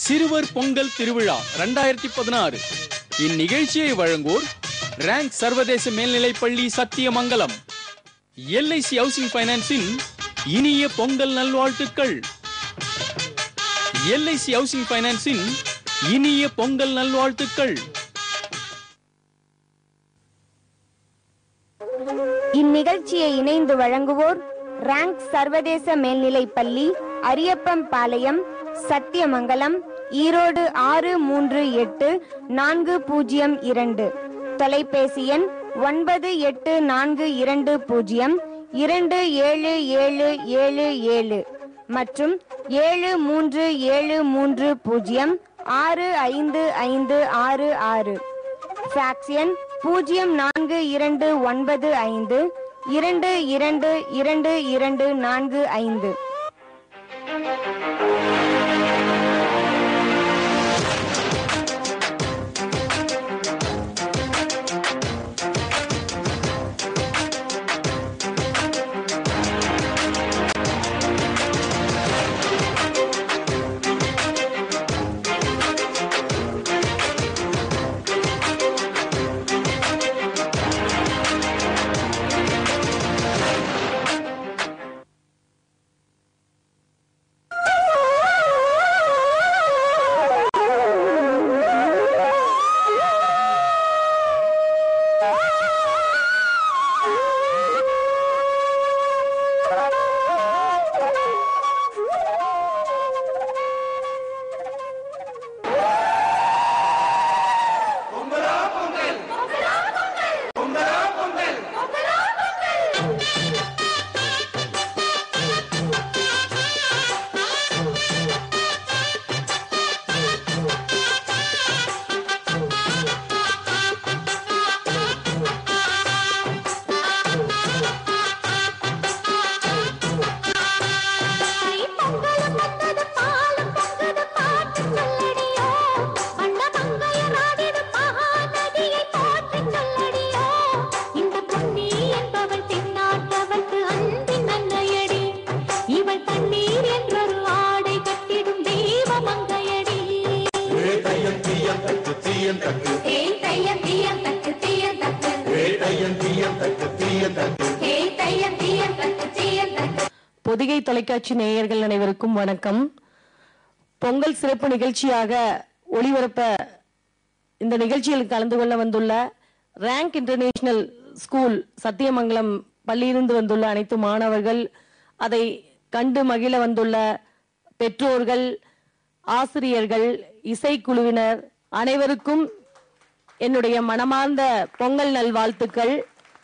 சிறுவர் பொங்கல் திருவிழா ரெண்டாயிரத்தி பதினாறு இந்நிகழ்ச்சியை வழங்குவோர் ரேங்க் சர்வதேச மேல்நிலைப் பள்ளி சத்தியமங்கலம் எல்ஐசி ஹவுசிங் பைனான்ஸின் இனிய பொங்கல் நல்வாழ்த்துக்கள் எல்ஐசி ஹவுசிங் பைனான்ஸின் இனிய பொங்கல் நல்வாழ்த்துக்கள் இந்நிகழ்ச்சியை இணைந்து வழங்குவோர் ரேங்க் சர்வதேச மேல்நிலைப் பள்ளி அரியப்பம் பாளையம் சத்தியமங்கலம் ஈரோடு ஆறு மூன்று எட்டு நான்கு பூஜ்ஜியம் இரண்டு தொலைபேசி எண் ஒன்பது எட்டு நான்கு இரண்டு பூஜ்ஜியம் இரண்டு ஏழு ஏழு ஏழு ஏழு மற்றும் ஏழு மூன்று ஏழு மூன்று பூஜ்ஜியம் ஆறு ஐந்து ஐந்து ஆறு ஆறு ஃபேக்ஸ் எண் பூஜ்ஜியம் நான்கு இரண்டு ஒன்பது ஐந்து இரண்டு இரண்டு இரண்டு இரண்டு நான்கு ஐந்து பொங்கலும் வந்தது பாலும் பொங்குது பாட்டு சொல்லடியோ வண்ண மங்கையராடிடு மகாநதியை போற்றி சொல்லடியோ இந்த பொன்னி என்பவள் தென்னாட்டவர்க்கு அன்பின் நன்மையடி இவள் தண்ணீர் என்றொரு ஆடை கட்டிடும் தெய்வ மங்கையடி ஏ தையன் தீயன் தக்கு தீயன் தக்கு ஏய் தையம் தீயம் தக்கு தீயம் தக்கு ஏ தையன் தீயன் தக்கு தீயன் தக்கு ஏய் தையம் தீயம் தக்கு தீயம் தக்கு பொதிகை தொலைக்காட்சி நேயர்கள் அனைவருக்கும் வணக்கம் பொங்கல் சிறப்பு நிகழ்ச்சியாக ஒளிபரப்ப இந்த நிகழ்ச்சியில் கலந்து கொள்ள வந்துள்ள ரேங்க் இன்டர்நேஷனல் ஸ்கூல் சத்தியமங்கலம் பள்ளியிலிருந்து வந்துள்ள அனைத்து மாணவர்கள் அதை கண்டு மகிழ வந்துள்ள பெற்றோர்கள் ஆசிரியர்கள் இசைக்குழுவினர் அனைவருக்கும் என்னுடைய மனமார்ந்த பொங்கல் நல்வாழ்த்துக்கள்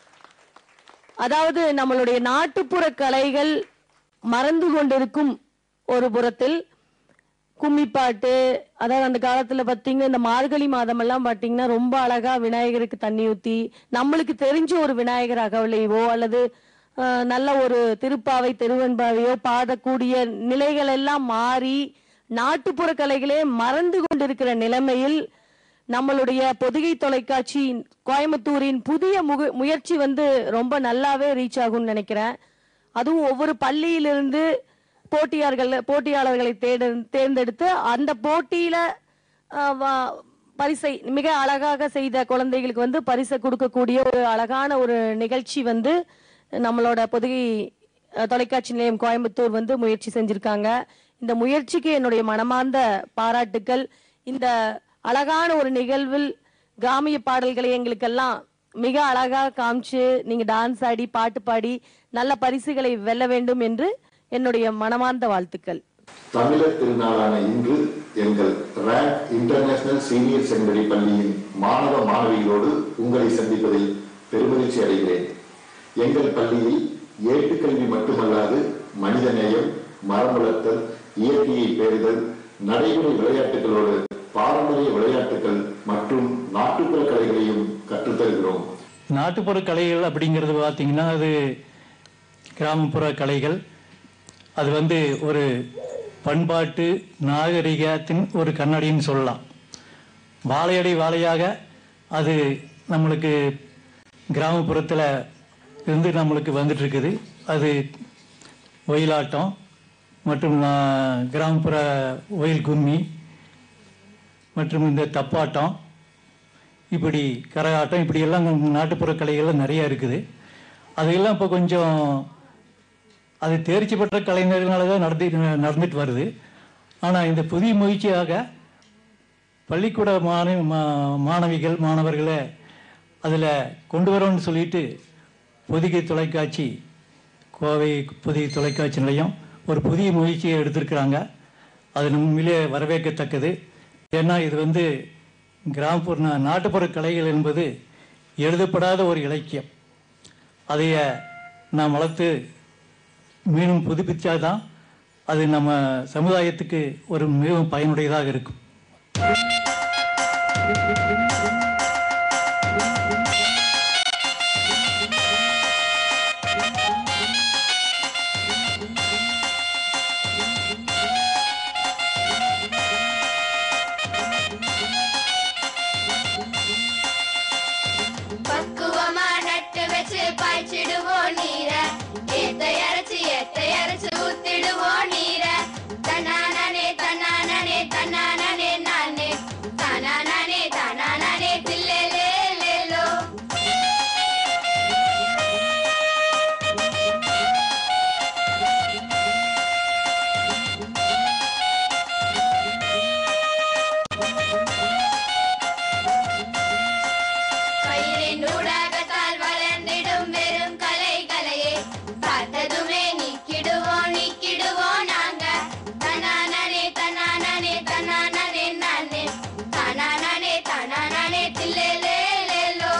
அதாவது நம்மளுடைய நாட்டுப்புற கலைகள் மறந்து கொண்டிருக்கும் ஒரு புறத்தில் கும்மிப்பாட்டு அதாவது அந்த காலத்துல பாத்தீங்கன்னா இந்த மார்கழி மாதம் எல்லாம் பாத்தீங்கன்னா ரொம்ப அழகா விநாயகருக்கு தண்ணி ஊத்தி நம்மளுக்கு தெரிஞ்ச ஒரு விநாயகர் அகவலையோ அல்லது அஹ், நல்ல ஒரு திருப்பாவை திருவெண்பாவையோ பாடக்கூடிய நிலைகள் எல்லாம் மாறி நாட்டுப்புற கலைகளே மறந்து கொண்டிருக்கிற நிலைமையில் நம்மளுடைய பொதிகை தொலைக்காட்சி கோயம்புத்தூரின் புதிய முக முயற்சி வந்து ரொம்ப நல்லாவே ரீச் ஆகும்னு நினைக்கிறேன் அதுவும் ஒவ்வொரு பள்ளியிலிருந்து போட்டியாளர்கள் போட்டியாளர்களை தேட தேர்ந்தெடுத்து அந்த போட்டியில ஆஹ், வ- பரிசை மிக அழகாக செய்த குழந்தைகளுக்கு வந்து பரிசை கொடுக்கக்கூடிய ஒரு அழகான ஒரு நிகழ்ச்சி வந்து நம்மளோட பொதுகை அஹ், தொலைக்காட்சி நிலையம் கோயம்புத்தூர் வந்து முயற்சி செஞ்சிருக்காங்க இந்த முயற்சிக்கு என்னுடைய மனமார்ந்த பாராட்டுக்கள் இந்த அழகான ஒரு நிகழ்வில் கிராமிய பாடல்களை எங்களுக்கெல்லாம் மிக அழகா காமிச்சு நீங்க டான்ஸ் ஆடி பாட்டு பாடி நல்ல பரிசுகளை வெல்ல வேண்டும் என்று என்னுடைய மனமார்ந்த வாழ்த்துக்கள் தமிழர் திருநாளான இன்று எங்கள் ரேங்க் இன்டர்நேஷனல் சீனியர் செகண்டரி பள்ளியின் மாணவ மாணவிகளோடு உங்களை சந்திப்பதில் பெருமகிழ்ச்சி அடைகிறேன் எங்கள் பள்ளியில் ஏட்டுக்கல்வி மட்டுமல்லாது மனிதநேயம் மரம் வளர்த்தல் இயற்கையை பேறுதல் நடைமுறை விளையாட்டுகளோடு பாரம்பரிய விளையாட்டுகள் மற்றும் நாட்டுப்புற கலைகளையும் கற்றுத்தருகிறோம் நாட்டுப்புற கலைகள் அப்படிங்கிறது பார்த்தீங்கன்னா அது கிராமப்புற கலைகள் அது வந்து ஒரு பண்பாட்டு நாகரிகத்தின் ஒரு கண்ணாடின்னு சொல்லலாம் வாழையடி வாழையாக அது நம்மளுக்கு கிராமப்புறத்தில் இருந்து நம்மளுக்கு வந்துட்டு இருக்குது அது ஒயிலாட்டம் மற்றும் ஆ, கிராமப்புற ஒயில் கும்மி மற்றும் இந்த தப்பாட்டம் இப்படி கரகாட்டம் இப்படி எல்லாம் நம்ம நாட்டுப்புற கலைகள்லாம் நிறைய இருக்குது அதையெல்லாம் இப்போ கொஞ்சம் அது தேர்ச்சி பெற்ற கலைஞர்களால தான் நடந்து நடந்துட்டு வருது ஆனால் இந்த புதிய முயற்சியாக பள்ளிக்கூட மாணவி மா- மாணவிகள் மாணவர்களை அதில் கொண்டு வரோம்னு சொல்லிட்டு பொதிகை தொலைக்காட்சி கோவை பொதிகை தொலைக்காட்சி நிலையம் ஒரு புதிய முயற்சியை எடுத்திருக்கிறாங்க அது உண்மையிலே வரவேற்கத்தக்கது ஏன்னா இது வந்து கிராமப்புற நா- நாட்டுப்புற கலைகள் என்பது எழுதப்படாத ஒரு இலக்கியம் அதைய நாம் வளர்த்து மீண்டும் புதுப்பிச்சாதான் அது நம்ம சமுதாயத்துக்கு ஒரு மிகவும் பயனுடையதாக இருக்கும் பக்குவமா நட்டு வச்சு பாய்ச்சிடுவோம் நீர ஏத்த இறைச்சி ஏத்த இறைச்சி ஊத்திடுவோம் நீர தன்னானே தன்னானே தன்னானே நானே தனானே தனானே தில்லேலே லேலோ பயிரின் ஊடாகத்தால் வளர்ந்திடும் வெறும் கலை கலையே பார்த்ததுமே நீக்கிடுவோம் நீக்கிடுவோம் நாங்க தனானே தனானே தனானே நானே தனானே தனானே தில்லேலே லேலோ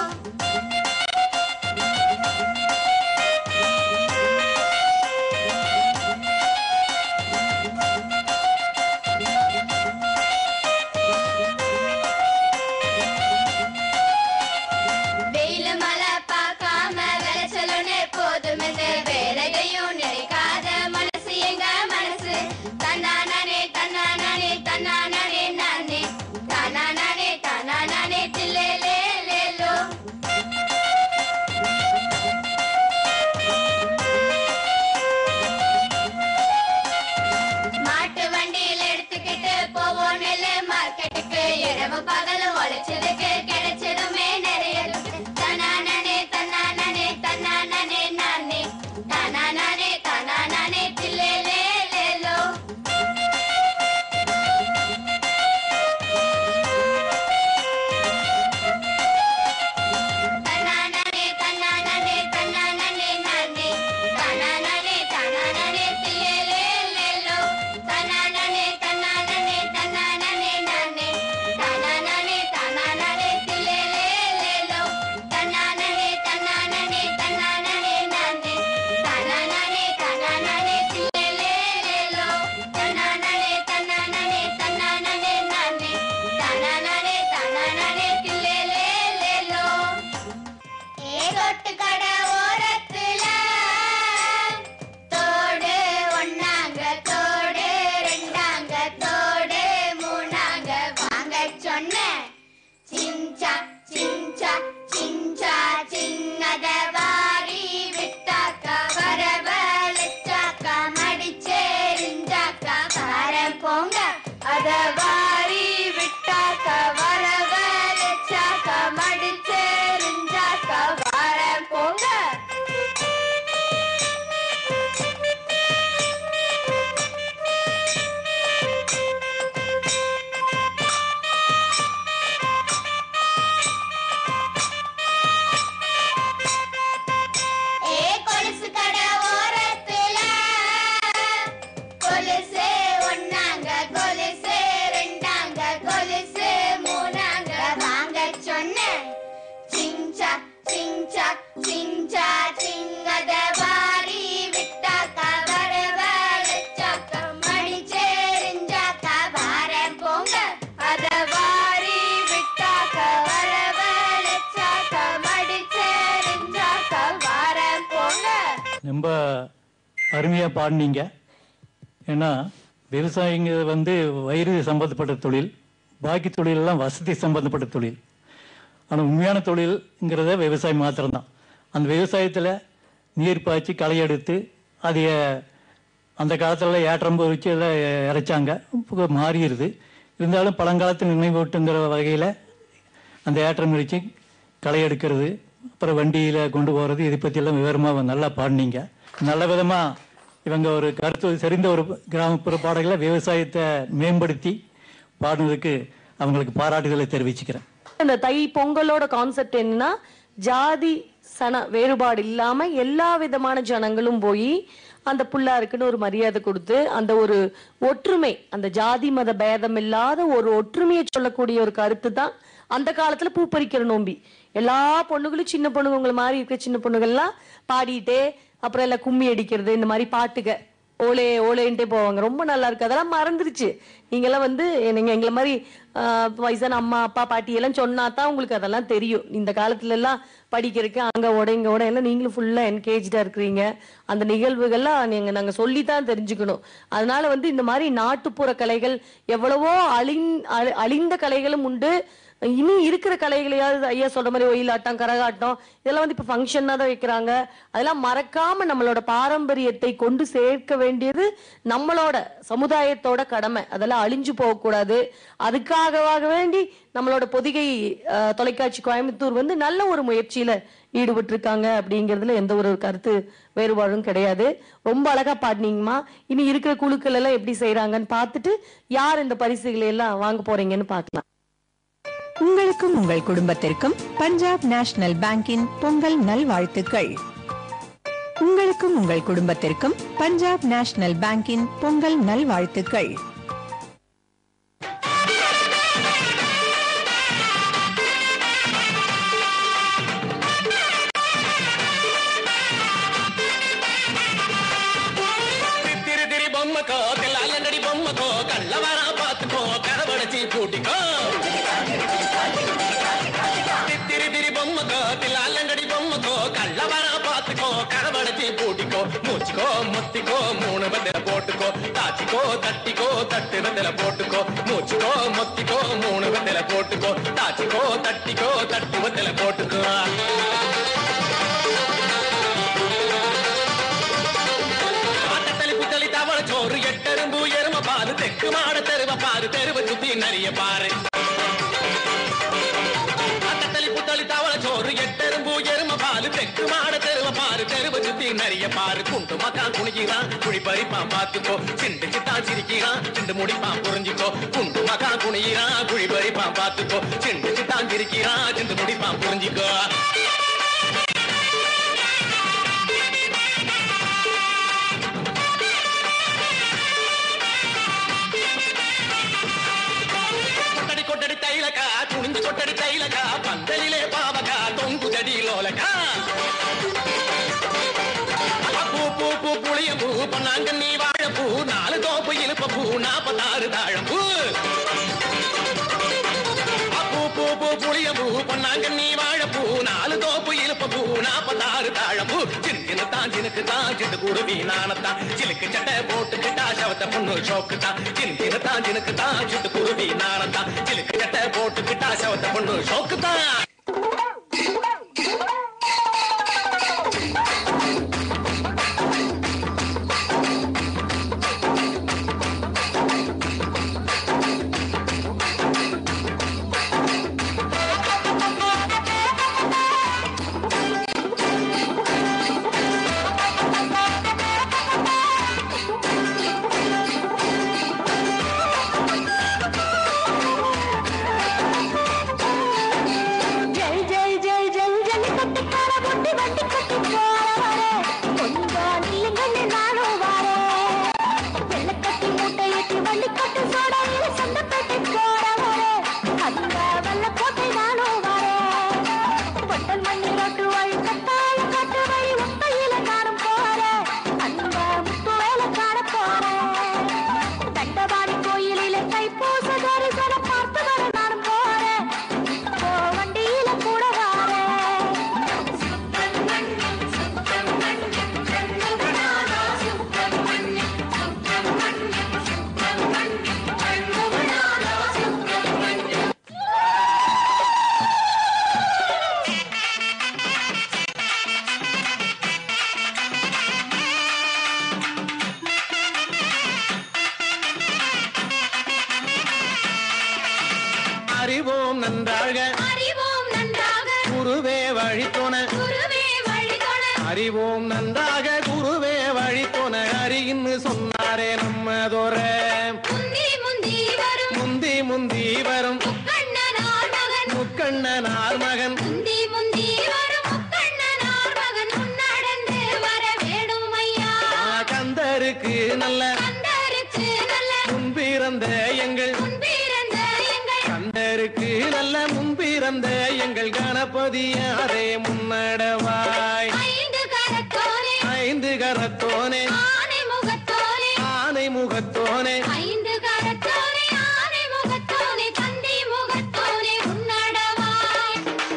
வெயில் மழை பார்க்காம விளைச்சலுன்னு போதும் இந்த வேலையையும் நினைக்காத மனசு எங்க மனசு தன்னானே தன்னானே தன்னானே நானே தனானே தனானே தில்லேலே லேலோ மாட்டு வண்டியில் எடுத்துக்கிட்டு போவோம் நெல்லு மார்க்கெட்டுக்கு இரவு பகலும் உழைச்சதுக்கு கிடைச்சதுமே நிறைய தனானே தன்னானே தன்னானே நானே தனானே தனானே தில்லேலே லேலோ தன்னானே தன்னானே தன்னானே நானே தனானே தனானே தில்லேலே லேலோ தன்னானே தன்னானே தன்னானே நானே தனானே தனானே தில்லேலே லேலோ தன்னானே தன்னானே தன்னானே நானே தனானே தனானே தில்லேலே லேலோ தன்னானே தன்னானே தன்னானே நானே தனானே தனானே தில்லேலே லேலோ ஏ தொட்டு கடை ஓரத்துல தோடு ஒண்ணாங்க தோடு ரெண்டாங்க தோடு மூணாங்க வாங்க சொன்னேன் சிஞ்சா சிஞ்சா சிஞ்சா சின்னத வாரி விட்டாக்கா வரவழைச்சாக்கா மடிச்சேரிஞ்சாக்கா காரம் போங்க அத வாரி விட்டாக்கா வரவழைச்சாக்கா மடிச்சேரிஞ்சாக்கா வாரம் போங்க ஏ கொலுசு கடை ஓரத்துல கொலுசு ஒண்ணாங்க கொலுசு ரெண்டாங்க கொலுசு மூணாங்க வாங்க சொன்னேன் சிஞ்சா சிஞ்சா சிஞ்சா சிங்கத வாரி விட்டாக்கா வரவழைச்சாக்கா மடிச்சேரிஞ்சாக்கா வாரம் போங்க அத வாரி விட்டாக்கா வரவழைச்சாக்கா மடிச்சேரிஞ்சாக்கா வாரம் போங்க ரொம்ப அருமையாக பாடினீங்க ஏன்னா விவசாயிங்கிறது வந்து வயிறு சம்பந்தப்பட்ட தொழில் பாக்கி தொழிலெல்லாம் வசதி சம்பந்தப்பட்ட தொழில் ஆனால் உண்மையான தொழில்ங்கிறத விவசாயம் மாத்திரம்தான் அந்த விவசாயத்தில் நீர் பாய்ச்சி களை எடுத்து அதைய அந்த காலத்துல ஏற்றம் பொறிச்சு எல்லாம் இறைச்சாங்க இப்போ மாறிடுது இருந்தாலும் பழங்காலத்து நினைவூட்டுங்கிற வகையில் அந்த ஏற்றம் நிகழ்ச்சி களை எடுக்கிறது அப்புறம் வண்டியில் கொண்டு போகிறது இதை பற்றியெல்லாம் விவரமாக நல்லா பாடினீங்க நல்ல விதமாக இவங்க ஒரு கருத்து செறிந்த ஒரு கிராமப்புற பாடல்களை விவசாயத்தை மேம்படுத்தி பாடினதுக்கு அவங்களுக்கு பாராட்டுதலை தெரிவிச்சுக்கிறேன் இந்த தை பொங்கலோட கான்செப்ட் என்னன்னா ஜாதி சன வேறுபாடு இல்லாம எல்லா விதமான ஜனங்களும் போய் அந்த புள்ளாருக்குன்னு ஒரு மரியாதை கொடுத்து அந்த ஒரு ஒற்றுமை அந்த ஜாதி மத பேதம் இல்லாத ஒரு ஒற்றுமையை சொல்லக்கூடிய ஒரு கருத்து தான் அந்த காலத்துல பூ பறிக்கிற நோம்பி எல்லா பொண்ணுகளும் சின்ன பொண்ணுங்க உங்களை மாதிரி இருக்க சின்ன பொண்ணுகள்லாம் பாடிட்டே அப்புறம் எல்லாம் கும்மி அடிக்கிறது இந்த மாதிரி பாட்டுக ஓலே ஓலேன்ட்டே போவாங்க ரொம்ப நல்லா இருக்கு அதெல்லாம் மறந்துருச்சு நீங்கெல்லாம் வந்து நீங்க எங்களை மாதிரி ஆஹ், வயசான அம்மா அப்பா பாட்டி எல்லாம் சொன்னா தான் உங்களுக்கு அதெல்லாம் தெரியும் இந்த காலத்துல எல்லாம் படிக்கிறதுக்கு அங்க ஓட இங்க ஓட எல்லாம் நீங்களும் ஃபுல்லா என்கேஜா இருக்கிறீங்க அந்த நிகழ்வுகள்லாம் நீங்க நாங்க சொல்லி தான் தெரிஞ்சுக்கணும் அதனால வந்து இந்த மாதிரி நாட்டுப்புற கலைகள் எவ்வளவோ அழிந் அழி- அழிந்த கலைகளும் உண்டு இனி இருக்கிற கலைகளையாவது ஐயா சொல்ற மாதிரி ஒயிலாட்டம் கரகாட்டம் இதெல்லாம் வந்து இப்ப ஃபங்க்ஷனா தான் வைக்கிறாங்க அதெல்லாம் மறக்காம நம்மளோட பாரம்பரியத்தை கொண்டு சேர்க்க வேண்டியது நம்மளோட சமுதாயத்தோட கடமை அதெல்லாம் அழிஞ்சு போகக்கூடாது அதுக்காகவாக வேண்டி நம்மளோட பொதிகை அஹ், தொலைக்காட்சி கோயம்புத்தூர் வந்து நல்ல ஒரு முயற்சியில ஈடுபட்டு இருக்காங்க அப்படிங்கிறதுல எந்த ஒரு கருத்து வேறுபாடும் கிடையாது ரொம்ப அழகா பாடினீங்கம்மா இனி இருக்கிற குழுக்கள் எல்லாம் எப்படி செய்யறாங்கன்னு பார்த்துட்டு யார் இந்த பரிசுகளை எல்லாம் வாங்க போறீங்கன்னு பார்க்கலாம் உங்களுக்கும் உங்கள் குடும்பத்திற்கும் பஞ்சாப் நேஷனல் பேங்கின் பொங்கல் நல்வாழ்த்துக்கள் உங்களுக்கும் உங்கள் குடும்பத்திற்கும் பஞ்சாப் நேஷனல் பேங்கின் பொங்கல் நல்வாழ்த்துக்கள் திரு திரி பொம்மக்கோ தில்லாலங்கடி பொம்மக்கோ கள்ளவரா பாத்துக்கோ கரவடைச்சி கூட்டிக்கோ திரு திரி பொம்மக்கோ தில்லாலங்கடி பொம்மக்கோ கள்ளவரா பாத்துக்கோ கரவடைச்சி கூட்டிக்கோ மூச்சுக்கோ முத்திக்கோ மூணு பத்தில போட்டுக்கோ தாச்சிக்கோ தட்டிக்கோ தட்டு பத்தில போட்டுக்கோ மூச்சுக்கோ முத்திக்கோ மூணு பத்தில போட்டுக்கோ தாச்சிக்கோ தட்டிக்கோ தட்டு பத்தில போட்டுக்கோ ஆட்டத்தளி புத்தளி தவள சோறு எட்டெரும்பு எரும பாரு தெக்கு மாட தெருவ பாரு தெருவ சுத்தி நிறைய பாரு ஆட்டத்தளி புத்தளி தவள சோறு எட்டெரும்பு எரும பாரு தெக்கு மாட தெருவ பாரு தெருவ சுத்தி நிறைய பாரு குண்டு மக்கான் குனிக்கிறான் குழி பறிப்பான் பாத்துக்கோ சிண்டு சித்தா சிரிக்கிறான் சிண்டு முடிப்பான் புரிஞ்சுக்கோ குண்டு மக்கான் குனிகிறான் குழி பறிப்பான் பாத்துக்கோ சிண்டு சித்தான் சிரிக்கிறான் சிண்டு முடிப்பான் புரிஞ்சுக்கோ கொட்டடி கொட்டடி தைலக்கா குனிஞ்சு கொட்டடி தைலக்கா பந்தலிலே பாவக்கா தொங்குதடி லோலக்கா பூ பூ பூ புளிய பூ பொன்னாங்க நீ வாழ பூ நாலு தோப்பு இழுப்ப பூ நாப்பத்தாறு தாழம் பூ பூ பூ பூ புளிய பூ பொன்னாங்க நீ வாழ பூ நாலு தோப்பு இழுப்ப பூ நாப்பத்தாறு தாழம் பூ சின்ன தான் சினுக்கு தான் சிட்டு குருவி நானத்தான் சிலுக்கு சட்டை போட்டுக்கிட்டா சவத்த பொண்ணு ஷோக்கு தான் சின்ன தான் சினுக்கு தான் சிட்டு குருவி நானத்தான் சிலுக்கு சட்டை போட்டுக்கிட்டா சவத்த பொண்ணு ஷோக்கு தான் அறிவோம் நன்றாக அறிவோம் நன்றாக குருவே வழித்தோன குருவே வழிதொட அறிவோம் நன்றாக குருவே வழித்தோன அறின்னு சொன்னாரே நம்மதோர முந்தி முந்தி வரும் முந்தி முந்தி வரும் முக்கண்ணனார் மகன் முக்கண்ணனார் மகன் முந்தி முந்தி வரும் முக்கண்ணனார் மகன் முன்னடந்து வர வேணும் ஐயா ஆ, கந்தருக்கு நல்ல கந்தருக்கு நல்ல முன்பிறந்த எங்கள் முன்பிறந்த எங்கள் கந்தருக்கு நல்ல முன்பிறந்த எங்கள் கணபதியாரே முன்னடவாய் ஐந்து கரத்தோனே ஐந்து கரத்தோனே ஆனை முகத்தோனே ஆனை முகத்தோனே ஐந்து கரத்தோனே ஆனை முகத்தோனே தந்தி முகத்தோனே உன்னடவாய்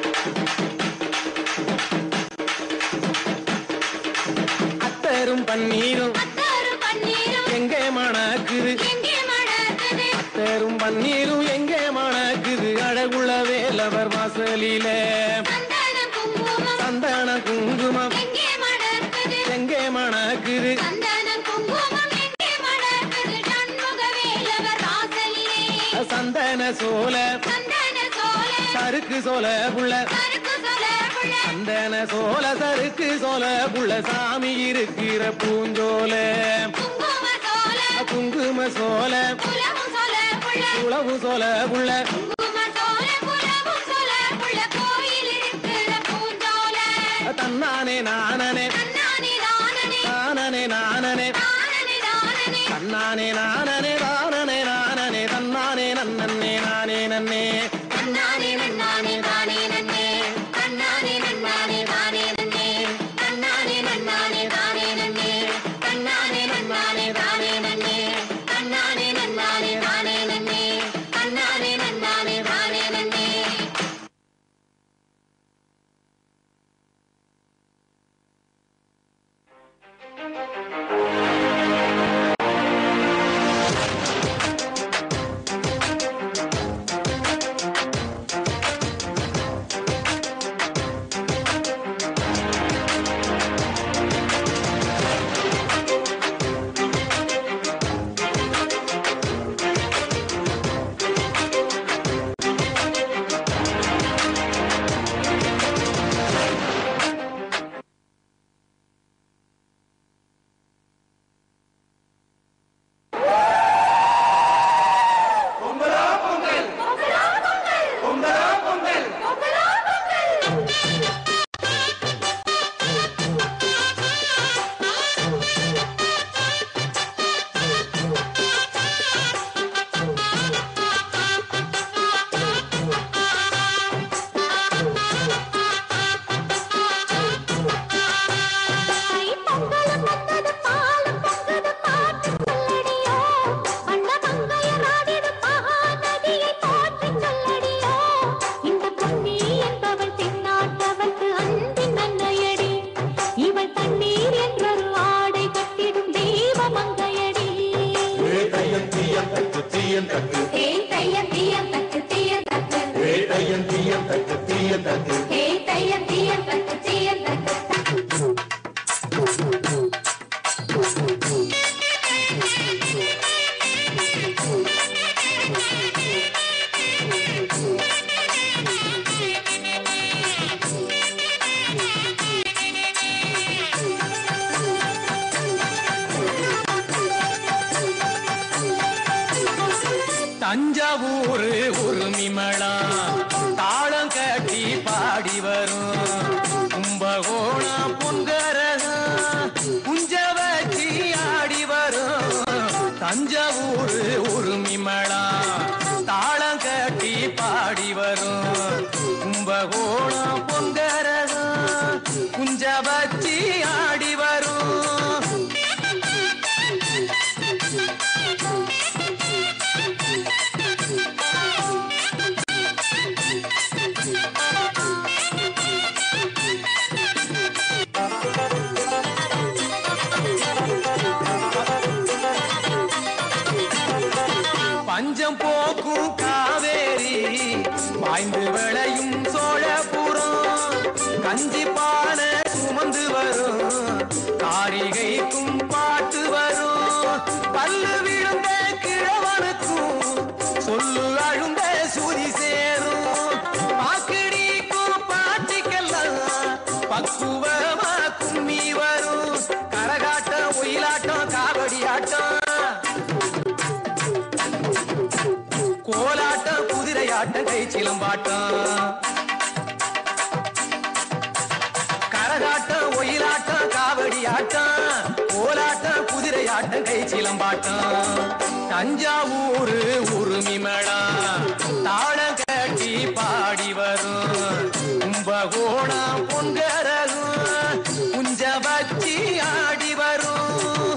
அத்தரும் பன்னீரும் அத்தாறு பன்னீரும் எங்கே மணக்குது எங்கே மணக்குது அத்தரும் பன்னீரும் எங்கே மணக்குது அழகுள்ள வேலவர் வாசலிலே சந்தனம் குங்குமம் சந்தன குங்குமம் எங்கே மணக்குது எங்கே மணக்குது சந்தனம் குங்குமம் எங்கே மணக்குது சண்முக வேலவர் வாசலிலே சந்தன சோல சந்தன சோலை சருக்கு சோல புள்ள கருக்கு சொல புள்ள சந்தன சோல சருக்கு சோல புள்ள சாமி இருக்கிற பூஞ்சோல குங்கும சோலை குங்கும சோல குலவும் சொல புள்ள உளவு சோல புள்ள குங்கும சோலை குலவும் சொல புள்ள கோயில் இருக்கிற பூஞ்சோலை தன்னானே நானனே தன்னானே தானனே நானனே நானனே தானனே தானனே தன்னானே நானனே தானனே நானனே தன்னானே நன்னே நானே நன்னே தன்னானே நன்னானே தானே நன்னே தன்னானே நன்னானே தானே நன்னே தன்னானே நன்னானே தானே நன்னே தன்னானே நன்னானே தானே நன்னே தன்னானே நன்னானே தானே நன்னே தன்னானே நன்னானே தானே நன்னே பொங்கலும் வந்தது பாலும் பொங்குது பாட்டு சொல்லடியோ அண்ண மங்கையராடிடு மகாநதியை போற்றி சொல்லடியோ இந்த பொன்னி என்பவள் தென்னாட்டவர்க்கு அன்பின் நன்மையடி இவள் தண்ணீர் என்றொரு ஆடை கட்டிடும் தெய்வ மங்கையடி தேன் தையம் தீயம் தக்கு தீயம் தக்கு தேன் தையம் தீயம் தக்கு தீயம் தக்கு தஞ்சாவூர் உரிமிமளா தாளம் கட்டி பாடி வரும் கும்பகோணம் பொன்கரகம் குஞ்ச வச்சி ஆடி வரும் தஞ்சாவூர் உரிமிமளா தாளம் கட்டி பாடி வரும் கும்பகோணம் பொன்கரகம் குஞ்ச வச்சி ஆடி வரும் பஞ்சம் போக்கும் காவேரி பாய்ந்து விளையும் சோழபுரம் கஞ்சி பானை சுமந்து வரும் காரிகைக்கும் பாட்டு வரும் பல்லு விழுந்த கிழவனுக்கும் சொல்லு அழுந்த சுதி சேரும் பக்குவமா கும்மி வரும் கரகாட்டம் ஒயிலாட்டம் காவடி ஆட்டம் கோலாட்டம் குதிரையாட்டம் கை சிலம்பாட்டம் கரகாட்டம் ஒயிலாட்டம் காவடி ஆட்டம் கோலாட்டம் குதிரையாட்டம் கை சிலம்பாட்டம் தஞ்சாவூர் உருமி மேளம் தாளம் கட்டி பாடி வரும் கும்பகோணம் பொன்கரகும் குஞ்ச வச்சி ஆடி வரும்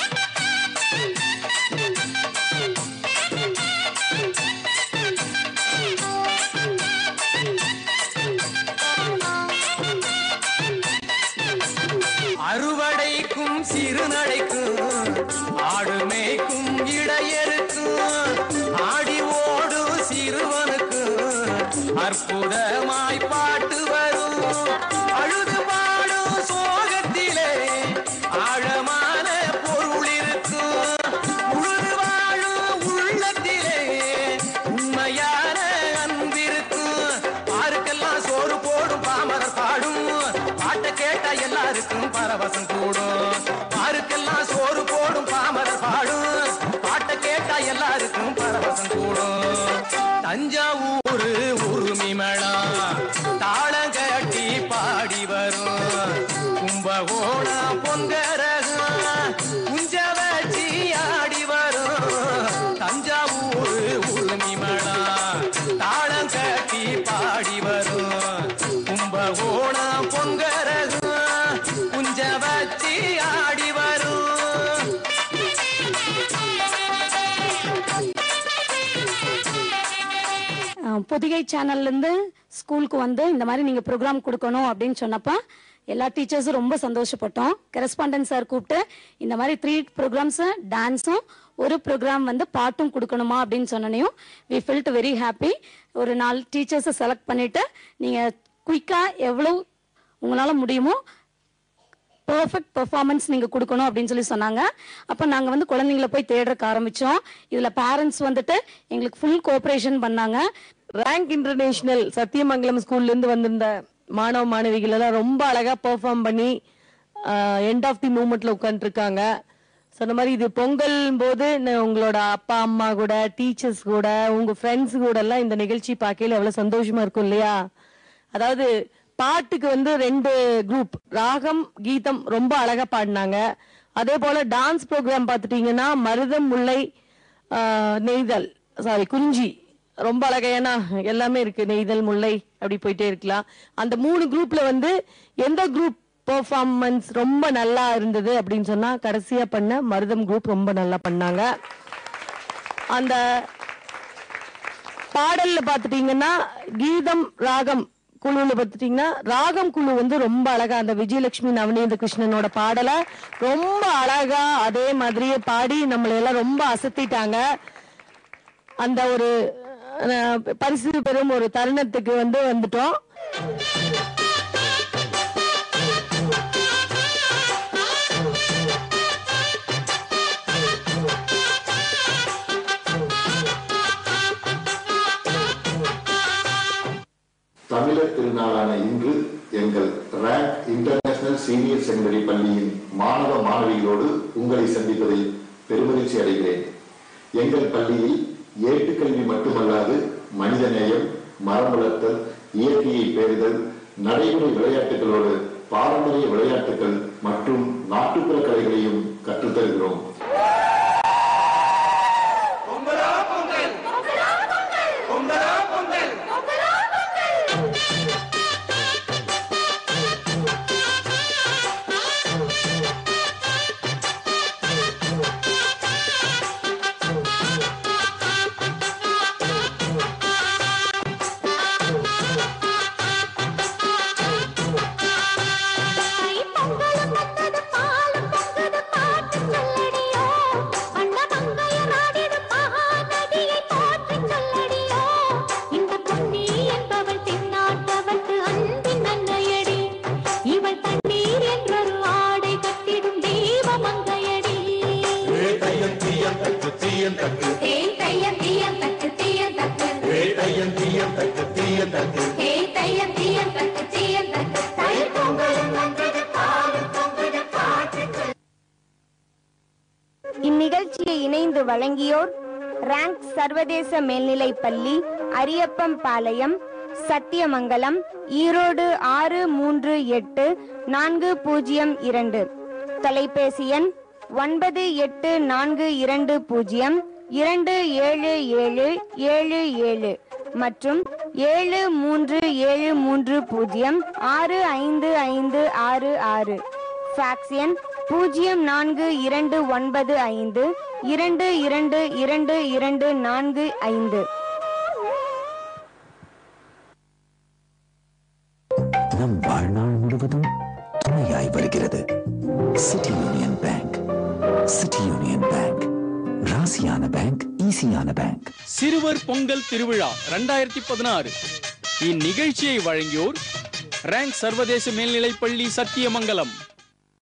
அறுவடைக்கும் சிறுநடைக்கும் ஆடு மேய்க்கும் இடையருக்கும் ஆடி ஓடும் சிறுவனுக்கும் அற்புதமாய் பாட்டு வரும் அழுது பாடும் சோகத்திலே ஆழமான பொருள் இருக்கும் உழுது வாழும் உள்ளத்திலே உண்மையான அன்பிருக்கும் பாருக்கெல்லாம் சோறு போடும் பாமரர் பாடும் பாட்டை கேட்டா எல்லாருக்கும் பரவசம் கூடும் பாருக்கெல்லாம் சோறு போடும் பாமரர் பாடும் பாட்டை கேட்டா எல்லாருக்கும் பரவசம் கூடும் தஞ்சாவூர் உருமி மேளம் தாளம் கட்டி பாடி வரும் கும்பகோணம் பொங்கரகம் குஞ்ச வச்சி ஆடி வரும் தஞ்சாவூர் உருமி மேளம் தாளம் கட்டி பாடி வரும் கும்பகோணம் பொங்கரகம் குஞ்ச வச்சி ஆடி வரும் அஹ், பொதிகை சேனல்ல இருந்து ஸ்கூலுக்கு வந்து இந்த மாதிரி நீங்க ப்ரோக்ராம் கொடுக்கணும் அப்படின்னு சொன்னப்ப எல்லா டீச்சர்ஸும் ரொம்ப சந்தோஷப்பட்டோம் கரஸ்பாண்டன்ட் சார் கூப்பிட்டு இந்த மாதிரி த்ரீ ப்ரோக்ராம்ஸ் டான்ஸும் ஒரு ப்ரோக்ராம் வந்து பாட்டும் கொடுக்கணுமா அப்படின்னு சொன்னனையும் வி ஃபெல்ட் வெரி ஹாப்பி ஒரு நாலு டீச்சர்ஸை செலக்ட் பண்ணிட்டு நீங்க குயிக்கா எவ்வளவு உங்களால முடியுமோ பெர்ஃபெக்ட் பெர்ஃபார்மன்ஸ் நீங்க கொடுக்கணும் அப்படின்னு சொல்லி சொன்னாங்க அப்ப நாங்க வந்து குழந்தைங்கள போய் தேடுறக்க ஆரம்பிச்சோம் இதுல பேரண்ட்ஸ் வந்துட்டு எங்களுக்கு ஃபுல் கோஆபரேஷன் பண்ணாங்க ரேங்க் இன்டர்நேஷனல் சத்தியமங்கலம் ஸ்கூல்ல இருந்து வந்திருந்த மாணவ மாணவிகள் எல்லாம் ரொம்ப அழகா பெர்ஃபார்ம் பண்ணி எண்ட் ஆஃப் தி மூமெண்ட்ல உட்காந்துருக்காங்க சொன்ன மாதிரி இது பொங்கல் போது ந- உங்களோட அப்பா அம்மா கூட டீச்சர்ஸ் கூட உங்க ஃப்ரெண்ட்ஸ் கூட எல்லாம் இந்த நிகழ்ச்சி பார்க்கையில எவ்வளவு சந்தோஷமா இருக்கும் இல்லையா அதாவது பாட்டுக்கு வந்து ரெண்டு குரூப் ராகம் கீதம் ரொம்ப அழகா பாடினாங்க அதே போல டான்ஸ் ப்ரோக்ராம் பார்த்துட்டீங்கன்னா மருதம் முல்லை ஆஹ், நெய்தல் சாரி குறிஞ்சி ரொம்ப அழகா ஏன்னா எல்லாமே இருக்கு நெய்தல் முல்லை அப்படி போயிட்டே இருக்கலாம் அந்த மூணு குரூப்ல வந்து எந்த குரூப் பெர்ஃபார்மன்ஸ் ரொம்ப நல்லா இருந்தது அப்படின்னு சொன்னா கடைசியா பண்ண மருதம் குரூப் ரொம்ப நல்லா பண்ணாங்க அந்த பாடல்ல பாத்துட்டீங்கன்னா கீதம் ராகம் குழுல பாத்துட்டீங்கன்னா ராகம் குழு வந்து ரொம்ப அழகா அந்த விஜயலட்சுமி நவநீத கிருஷ்ணனோட பாடலை ரொம்ப அழகா அதே மாதிரியே பாடி நம்மளை எல்லாம் ரொம்ப அசத்திட்டாங்க அந்த ஒரு அஹ், பரிசு பெறும் ஒரு தருணத்துக்கு வந்து வந்துட்டோம் தமிழர் திருநாளான இன்று எங்கள் ரேங்க் இன்டர்நேஷனல் சீனியர் செகண்டரி பள்ளியின் மாணவ மாணவிகளோடு உங்களை சந்திப்பதில் பெருமகிழ்ச்சி அடைகிறேன் எங்கள் பள்ளியில் ஏட்டுக்கல்வி மட்டுமல்லாது மனிதநேயம் மரம் வளர்த்தல் இயற்கையை பேறுதல் நடைமுறை விளையாட்டுகளோடு பாரம்பரிய விளையாட்டுகள் மற்றும் நாட்டுப்புற கலைகளையும் கற்றுத்தருகிறோம் தை பொங்கலும் வந்தது பாலும் பொங்குது பாட்டு சொல்லடியோ அண்ண மங்கையர் ஆடிடும் மகாநதியை போற்றி சொல்லடியோ இந்த பொன்னி என்பவள் தென்னாட்டவர்க்கு அன்பின் நன்மையடி இவள் தண்ணீர் என்றொரு ஆடை கட்டிடும் தெய்வ மங்கையடி தேன் தையம் தீயம் தக்கு தீயம் தக்கு ஹே தையம் தீயம் தக்கு தீயம் தக்கு தை பொங்கல் இணைந்து வழங்கியோர் ரேங்க் சர்வதேச மேல்நிலைப் பள்ளி அரியப்பம் பாளையம் சத்தியமங்கலம் ஈரோடு ஆறு மூன்று எட்டு நான்கு பூஜ்ஜியம் இரண்டு தொலைபேசி எண் ஒன்பது எட்டு நான்கு இரண்டு பூஜ்ஜியம் இரண்டு ஏழு ஏழு ஏழு ஏழு மற்றும் ஏழு மூன்று ஏழு மூன்று பூஜ்ஜியம் ஆறு ஐந்து ஐந்து ஆறு ஆறு ஃபேக்ஸ் எண் பூஜ்ஜியம் நான்கு இரண்டு ஒன்பது ஐந்து இரண்டு இரண்டு இரண்டு இரண்டு நான்கு ஐந்து நம் வாழ்நாள் முழுவதும் துணையாய் வருகிறது சிட்டி யூனியன் பேங்க் சிட்டி யூனியன் பேங்க் ராசியான பேங்க் ஈஸியான பேங்க் சிறுவர் பொங்கல் திருவிழா ரெண்டாயிரத்தி பதினாறு இந்நிகழ்ச்சியை வழங்கியோர் ரேங்க் சர்வதேச மேல்நிலைப்பள்ளி சத்தியமங்கலம்